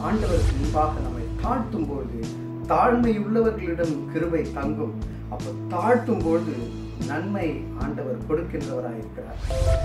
ஆண்டவருக்கு முன்பாக நம்மை தாழ்த்தும் பொழுது தாழ்மையுள்ளவர்களிடம் கிருபை தங்கும் அப்ப தாழ்த்தும் பொழுது நன்மை ஆண்டவர் கொடுக்கின்றவராயிருக்கிறார்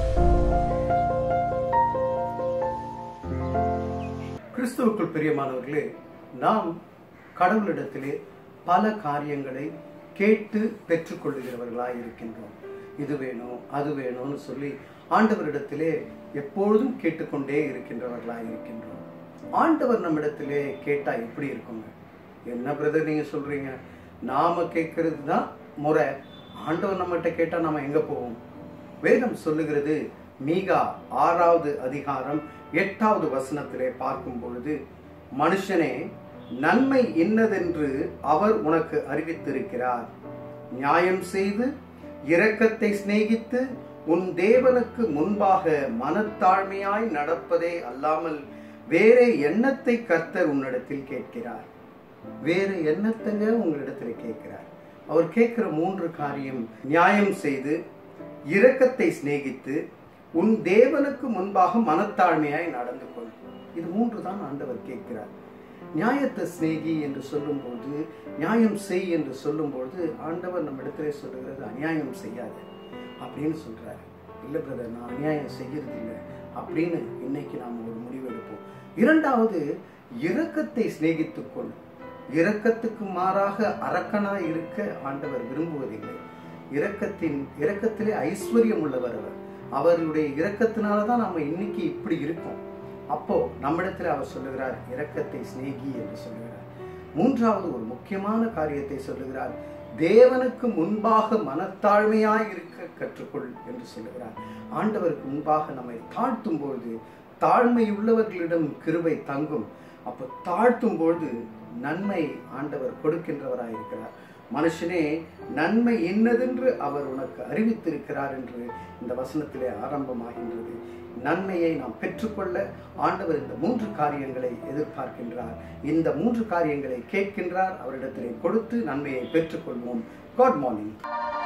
கிறிஸ்துவுக்குள் பிரியமானவர்களே நாம் கடவுளிடத்திலே பல காரியங்களை கேட்டு பெற்றுக்கொள்ளுகிறவர்களாய் இருக்கின்றோம் இது வேணும் அது வேணும்னு சொல்லி ஆண்டவரிடத்திலே எப்பொழுதும் கேட்டுக்கொண்டே இருக்கின்றவர்களாய் இருக்கின்றோம் ஆண்டவர் நம்மிடத்திலே கேட்டா எப்படி இருக்குங்க என்ன பிரதர் நீங்க சொல்றீங்க நாம கேட்கறது தான் முறை ஆண்டவர் நம்மகிட்ட கேட்டா நாம எங்க போவோம் வேதம் சொல்லுகிறது மீகா ஆறாவது அதிகாரம் எட்டாவது வசனத்திலே பார்க்கும் பொழுது மனுஷனே நன்மை இன்னதென்று அவர் உனக்கு அறிவித்திருக்கிறார் நியாயம் செய்து இரக்கத்தை சிநேகித்து உன் தேவனுக்கு முன்பாக மனத்தாழ்மையாய் நடப்பதே அல்லாமல் வேற எண்ணத்தை கர்த்தர் உன்னிடத்தில் கேட்கிறார் வேறு என்னத்தங்க உங்களிடத்துல கேட்கிறார் அவர் கேட்கிற மூன்று காரியம் நியாயம் செய்து இரக்கத்தை சிநேகித்து உன் தேவனுக்கு முன்பாக மனத்தாழ்மையாய் நடந்து கொள் இது மூன்று தான் ஆண்டவர் கேட்கிறார் நியாயத்தை சிநேகி என்று சொல்லும்போது நியாயம் செய் என்று சொல்லும்போது ஆண்டவர் நம்ம இடத்துல சொல்லுகிறது அநியாயம் செய்யாது அப்படின்னு சொல்றாரு இல்லை பிரதர் நான் அநியாயம் செய்யறது இல்லை அப்படின்னு இன்னைக்கு நாம் ஒரு முடிவெடுப்போம் இரண்டாவது இரக்கத்தை சிநேகித்துக்கொள் இரக்கத்துக்கு மாறாக அரக்கனாய் இருக்க ஆண்டவர் விரும்புவதில்லை இரக்கத்தின் இரக்கத்திலே ஐஸ்வர்யம் உள்ளவர் அவர் அவருடைய இரக்கத்தினால தான் நம்ம இன்னைக்கு இப்படி இருக்கோம் அப்போ நம்மிடத்தில் அவர் சொல்லுகிறார் இரக்கத்தை சிநேகி என்று சொல்லுகிறார் மூன்றாவது ஒரு முக்கியமான காரியத்தை சொல்லுகிறார் தேவனுக்கு முன்பாக மனத்தாழ்மையாய் இருக்க கற்றுக்கொள் என்று சொல்லுகிறார் ஆண்டவருக்கு முன்பாக நம்மை தாழ்த்தும் பொழுது தாழ்மையுள்ளவர்களிடம் கிருபை தங்கும் அப்போ தாழ்த்தும் பொழுது நன்மை ஆண்டவர் கொடுக்கின்றவராயிருக்கிறார் மனுஷனே நன்மை என்னதென்று அவர் உனக்கு அறிவித்திருக்கிறார் என்று இந்த வசனத்திலே ஆரம்பமாகின்றது நன்மையை நாம் பெற்றுக்கொள்ள ஆண்டவர் இந்த மூன்று காரியங்களை எதிர்பார்க்கின்றார் இந்த மூன்று காரியங்களை கேட்கின்றார் அவரிடத்திலே கொடுத்து நன்மையை பெற்றுக்கொள்வோம் காட் மார்னிங்